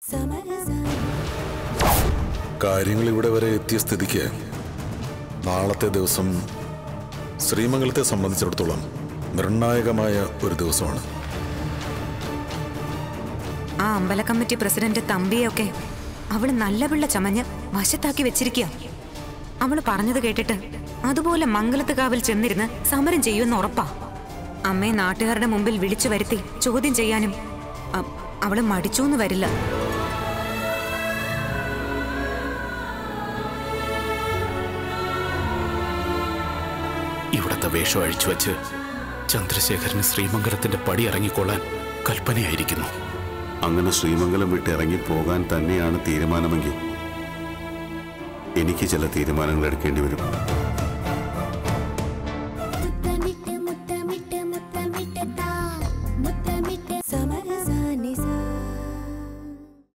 കാര്യങ്ങൾ ഇവിടെ വരെ എത്തിയ സ്ഥിതിക്ക് നാളത്തെ ദിവസം ശ്രീമംഗലത്തെ സംബന്ധിച്ചിടത്തോളം നിർണായകമായ ഒരു ദിവസമാണ് ആ അമ്പല കമ്മിറ്റി പ്രസിഡന്റ് തമ്പിയൊക്കെ അവള് നല്ല പിള്ള ചമഞ്ഞ് വശത്താക്കി വെച്ചിരിക്കുക അവള് പറഞ്ഞത് കേട്ടിട്ട് അതുപോലെ മംഗലത്ത് കാവിൽ ചെന്നിരുന്ന് സമരം ചെയ്യുമെന്ന് ഉറപ്പാ അമ്മയെ നാട്ടുകാരുടെ മുമ്പിൽ വിളിച്ചു വരുത്തി ചോദ്യം ചെയ്യാനും അ- അവള് മടിച്ചൂന്ന് വരില്ല ഇവിടത്തെ വേഷം അഴിച്ചു വച്ച് ചന്ദ്രശേഖരന് ശ്രീമംഗലത്തിന്റെ പടി ഇറങ്ങിക്കൊള്ളാൻ കൽപ്പനയായിരിക്കുന്നു അങ്ങനെ ശ്രീമംഗലം വിട്ട് ഇറങ്ങി പോകാൻ തന്നെയാണ് തീരുമാനമെങ്കിൽ എനിക്ക് ചില തീരുമാനങ്ങൾ എടുക്കേണ്ടി വരും